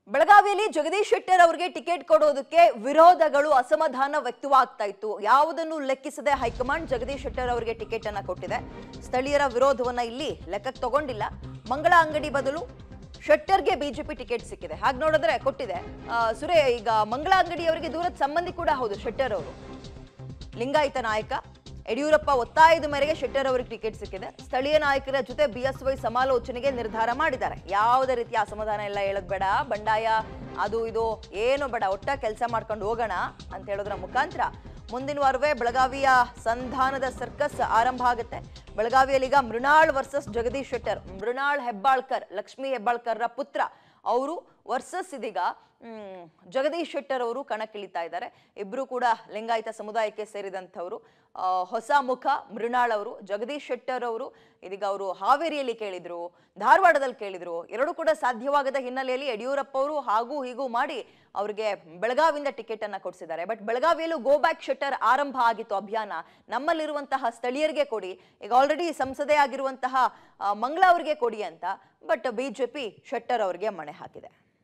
ಬೆಳಗಾವಿಯಲ್ಲಿ ಜಗದೀಶ್ ಶೆಟ್ಟರ್ ಅವರಿಗೆ ಟಿಕೆಟ್ ಕೊಡೋದಕ್ಕೆ ವಿರೋಧಗಳು ಅಸಮಾಧಾನ ವ್ಯಕ್ತವಾಗ್ತಾ ಇತ್ತು ಯಾವುದನ್ನು ಲೆಕ್ಕಿಸದೆ ಹೈಕಮಾಂಡ್ ಜಗದೀಶ್ ಶೆಟ್ಟರ್ ಅವರಿಗೆ ಟಿಕೆಟ್ ಅನ್ನ ಕೊಟ್ಟಿದೆ ಸ್ಥಳೀಯರ ವಿರೋಧವನ್ನ ಇಲ್ಲಿ ಲೆಕ್ಕಕ್ಕೆ ತಗೊಂಡಿಲ್ಲ ಮಂಗಳ ಅಂಗಡಿ ಬದಲು ಶೆಟ್ಟರ್ಗೆ ಬಿಜೆಪಿ ಟಿಕೆಟ್ ಸಿಕ್ಕಿದೆ ಹಾಗೆ ನೋಡಿದ್ರೆ ಕೊಟ್ಟಿದೆ ಆ, ಸುರೇ ಈಗ ಮಂಗಳ ಅಂಗಡಿ ಅವರಿಗೆ ದೂರದ ಸಂಬಂಧಿ ಕೂಡ ಹೌದು ಶೆಟ್ಟರ್ ಅವರು ಲಿಂಗಾಯತ ನಾಯಕ ಯಡಿಯೂರಪ್ಪ ಒತ್ತಾಯದ ಮೇರೆಗೆ ಶೆಟ್ಟರ್ ಅವರಿಗೆ ಟಿಕೆಟ್ ಸಿಕ್ಕಿದೆ ಸ್ಥಳೀಯ ನಾಯಕರ ಜೊತೆ ಬಿಎಸ್ವೈ ಸಮಾಲೋಚನೆಗೆ ನಿರ್ಧಾರ ಮಾಡಿದ್ದಾರೆ ಯಾವುದೇ ರೀತಿಯ ಅಸಮಾಧಾನ ಎಲ್ಲ ಹೇಳಕ್ ಬೇಡ ಬಂಡಾಯ ಅದು ಇದು ಏನು ಬೇಡ ಒಟ್ಟ ಕೆಲಸ ಮಾಡ್ಕೊಂಡು ಹೋಗೋಣ ಅಂತ ಹೇಳೋದ್ರ ಮುಖಾಂತರ ಮುಂದಿನ ವಾರವೇ ಬೆಳಗಾವಿಯ ಸಂಧಾನದ ಸರ್ಕಸ್ ಆರಂಭ ಆಗುತ್ತೆ ಬೆಳಗಾವಿಯಲ್ಲಿ ಈಗ ಮೃಣಾಳ್ ವರ್ಸಸ್ ಜಗದೀಶ್ ಶೆಟ್ಟರ್ ಮೃಣಾಳ್ ಹೆಬ್ಬಾಳ್ಕರ್ ಲಕ್ಷ್ಮೀ ಹೆಬ್ಬಾಳ್ಕರ್ರ ಪುತ್ರ ಅವರು ವರ್ಸಸ್ ಇದೀಗ ಮ್, ಜಗದೀಶ್ ಶೆಟ್ಟರ್ ಅವರು ಕಣಕ್ಕಿಳಿತಾ ಇದ್ದಾರೆ ಇಬ್ರು ಕೂಡ ಲಿಂಗಾಯತ ಸಮುದಾಯಕ್ಕೆ ಸೇರಿದಂಥವ್ರು ಆ, ಹೊಸ ಮುಖ ಮೃಣಾಳ್ ಅವರು ಜಗದೀಶ್ ಶೆಟ್ಟರ್ ಅವರು ಇದೀಗ ಅವರು ಹಾವೇರಿಯಲ್ಲಿ ಕೇಳಿದ್ರು ಧಾರವಾಡದಲ್ಲಿ ಕೇಳಿದ್ರು ಎರಡು ಕೂಡ ಸಾಧ್ಯವಾಗದ ಹಿನ್ನೆಲೆಯಲ್ಲಿ ಯಡಿಯೂರಪ್ಪ ಅವರು ಹಾಗೂ ಹೀಗೂ ಮಾಡಿ ಅವ್ರಿಗೆ ಬೆಳಗಾವಿಯಿಂದ ಟಿಕೆಟ್ ಅನ್ನ ಕೊಡಿಸಿದ್ದಾರೆ ಬಟ್ ಬೆಳಗಾವಿಯಲ್ಲೂ ಗೋ ಬ್ಯಾಕ್ ಶೆಟ್ಟರ್ ಆರಂಭ ಆಗಿತ್ತು ಅಭಿಯಾನ ನಮ್ಮಲ್ಲಿರುವಂತಹ ಸ್ಥಳೀಯರಿಗೆ ಕೊಡಿ ಈಗ ಆಲ್ರೆಡಿ ಸಂಸದೆ ಆಗಿರುವಂತಹ ಆ, ಮಂಗಳ ಅವರಿಗೆ ಕೊಡಿ ಅಂತ ಬಟ್ ಬಿಜೆಪಿ ಶೆಟ್ಟರ್ ಅವರಿಗೆ ಮಣೆ ಹಾಕಿದೆ